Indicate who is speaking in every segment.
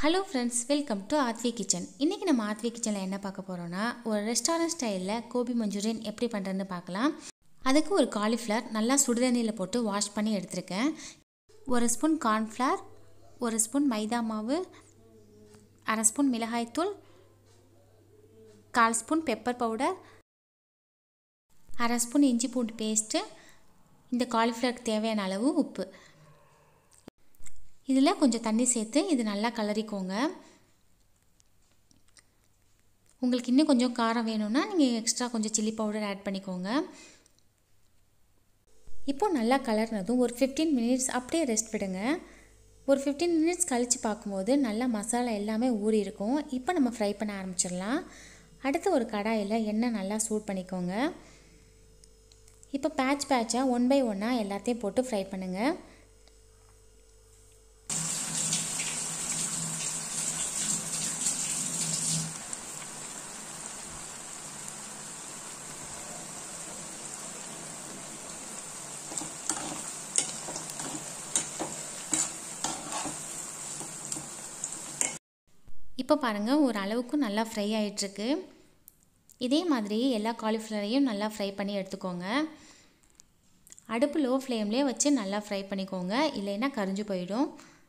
Speaker 1: hello friends welcome to Aathvi kitchen இன்றைக்கி நம்ம ஆத்வி கிச்சனில் என்ன பார்க்க போகிறோன்னா ஒரு ரெஸ்டாரண்ட் ஸ்டைலில் கோபி மஞ்சூரியன் எப்படி பண்ணுறதுன்னு பார்க்கலாம் அதுக்கு ஒரு காலிஃப்ளவர் நல்லா சுடுதண்ணியில் போட்டு வாஷ் பண்ணி எடுத்திருக்கேன் ஒரு ஸ்பூன் கார்ன்ஃப்ளவர் ஒரு ஸ்பூன் மைதா மாவு அரை ஸ்பூன் மிளகாய்த்தூள் கால் ஸ்பூன் பெப்பர் பவுடர் அரை ஸ்பூன் இஞ்சி பூண்டு பேஸ்ட்டு இந்த காலிஃப்ளவருக்கு தேவையான அளவு உப்பு இதில் கொஞ்சம் தண்ணி சேர்த்து இது நல்லா கலரிக்கோங்க உங்களுக்கு இன்னும் கொஞ்சம் காரம் வேணும்னா நீங்கள் எக்ஸ்ட்ரா கொஞ்சம் சில்லி பவுடர் ஆட் பண்ணிக்கோங்க இப்போ நல்லா கலர்னதும் ஒரு ஃபிஃப்டீன் மினிட்ஸ் அப்படியே ரெஸ்ட் விடுங்க ஒரு ஃபிஃப்டீன் மினிட்ஸ் கழித்து பார்க்கும்போது நல்லா மசாலா எல்லாமே ஊறி இருக்கும் இப்போ நம்ம ஃப்ரை பண்ண ஆரம்பிச்சிடலாம் அடுத்து ஒரு கடாயில் எண்ணெய் நல்லா சூட் பண்ணிக்கோங்க இப்போ பேட்ச் பேட்சாக ஒன் பை ஒன்னாக எல்லாத்தையும் போட்டு ஃப்ரை பண்ணுங்கள் இப்போ பாருங்கள் ஒரு அளவுக்கு நல்லா ஃப்ரை ஆகிட்டுருக்கு இதே மாதிரி எல்லா காலிஃப்ளவரையும் நல்லா ஃப்ரை பண்ணி எடுத்துக்கோங்க அடுப்பு லோ ஃப்ளேம்லேயே வச்சு நல்லா ஃப்ரை பண்ணிக்கோங்க இல்லைன்னா கரிஞ்சு போயிடும்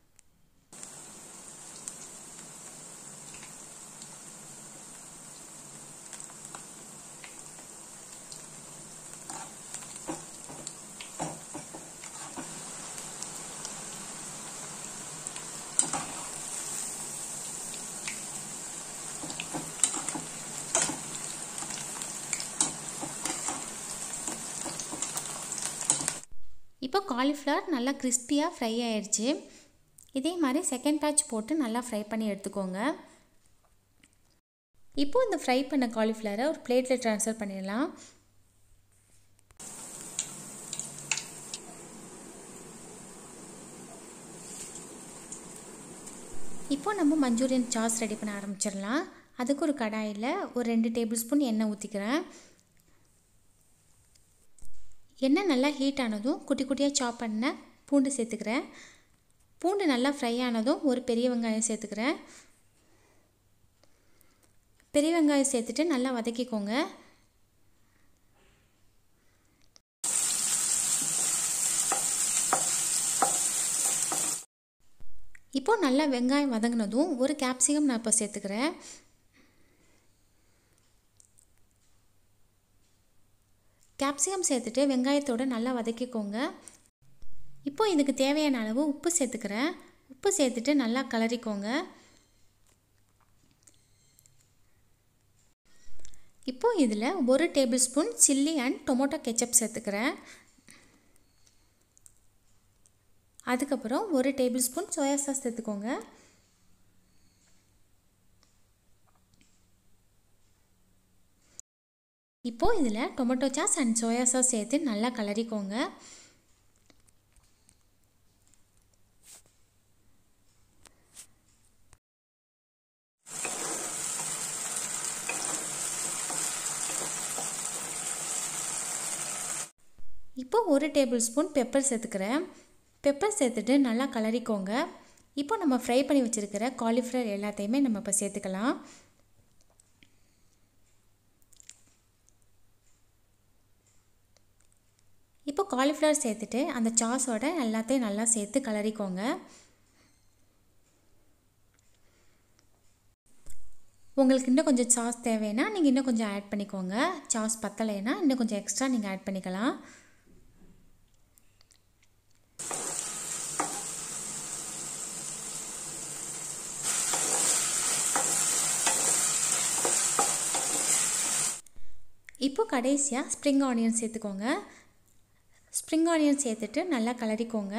Speaker 1: இப்போ காலிஃப்ளவர் நல்லா கிறிஸ்பியாக ஃப்ரை ஆயிடுச்சு இதே மாதிரி செகண்ட் பேட்ச் போட்டு நல்லா ஃப்ரை பண்ணி எடுத்துக்கோங்க இப்போ இந்த ஃப்ரை பண்ண காலிஃப்ளவரை ஒரு பிளேட்டில் ட்ரான்ஸ்ஃபர் பண்ணிடலாம் இப்போ நம்ம மஞ்சூரியன் சாஸ் ரெடி பண்ண ஆரம்பிச்சிடலாம் அதுக்கு ஒரு கடாயில் ஒரு ரெண்டு டேபிள் ஸ்பூன் எண்ணெய் ஊற்றிக்கிறேன் எண்ணெய் நல்லா ஹீட் ஆனதும் குட்டி குட்டியாக சாப் பண்ண பூண்டு சேர்த்துக்கிறேன் பூண்டு நல்லா ஃப்ரை ஆனதும் ஒரு பெரிய வெங்காயம் சேர்த்துக்கிறேன் பெரிய வெங்காயம் சேர்த்துட்டு நல்லா வதக்கிக்கோங்க இப்போது நல்லா வெங்காயம் வதங்கினதும் ஒரு கேப்சிகம் நான் இப்போ சேர்த்துக்கிறேன் கேப்சிகம் சேர்த்துட்டு வெங்காயத்தோடு நல்லா வதக்கிக்கோங்க இப்போ இதுக்கு தேவையான அளவு உப்பு சேர்த்துக்கிறேன் உப்பு சேர்த்துட்டு நல்லா கலரிக்கோங்க இப்போது இதில் ஒரு tablespoon chilli and tomato ketchup சேர்த்துக்கிறேன் அதுக்கப்புறம் ஒரு டேபிள் ஸ்பூன் சோயா சாஸ் சேர்த்துக்கோங்க இப்போது இதில் tomato sauce and soya sauce சேர்த்து நல்லா கலரிக்கோங்க இப்போ ஒரு டேபிள் ஸ்பூன் பெப்பர் சேர்த்துக்கிறேன் பெப்பர் சேர்த்துட்டு நல்லா கலரிக்கோங்க இப்போ நம்ம ஃப்ரை பண்ணி வச்சுருக்கிற காலிஃப்ளவர் எல்லாத்தையுமே நம்ம இப்போ சேர்த்துக்கலாம் இப்போ காலிஃப்ளவர் சேர்த்துட்டு அந்த சாஸோட எல்லாத்தையும் நல்லா சேர்த்து கலரிக்கோங்க உங்களுக்கு இன்னும் கொஞ்சம் சாஸ் தேவைன்னா நீங்கள் இன்னும் கொஞ்சம் ஆட் பண்ணிக்கோங்க சாஸ் பத்தலைன்னா இன்னும் கொஞ்சம் எக்ஸ்ட்ரா நீங்கள் ஆட் பண்ணிக்கலாம் இப்போ கடைசியாக ஸ்ப்ரிங் ஆனியன் சேர்த்துக்கோங்க ஸ்ப்ரிங் ஆனியன் சேர்த்துட்டு நல்லா கலரிக்கோங்க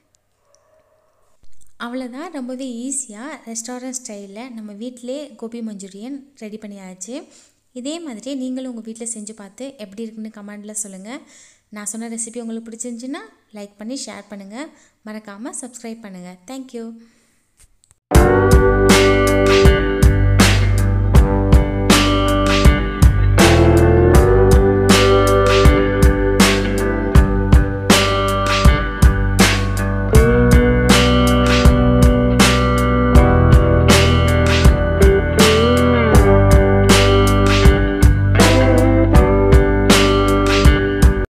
Speaker 1: அவ்வளோதான் ரொம்பவே ஈஸியாக ரெஸ்டாரண்ட் ஸ்டைலில் நம்ம வீட்டிலே கோபி மஞ்சூரியன் ரெடி பண்ணியாச்சு இதே மாதிரி நீங்களும் உங்கள் வீட்டில் செஞ்சு பார்த்து எப்படி இருக்குன்னு கமெண்டில் சொல்லுங்கள் நான் சொன்ன ரெசிபி உங்களுக்கு பிடிச்சிருந்துச்சின்னா லைக் பண்ணி ஷேர் பண்ணுங்கள் மறக்காமல் சப்ஸ்கிரைப் பண்ணுங்கள் தேங்க்யூ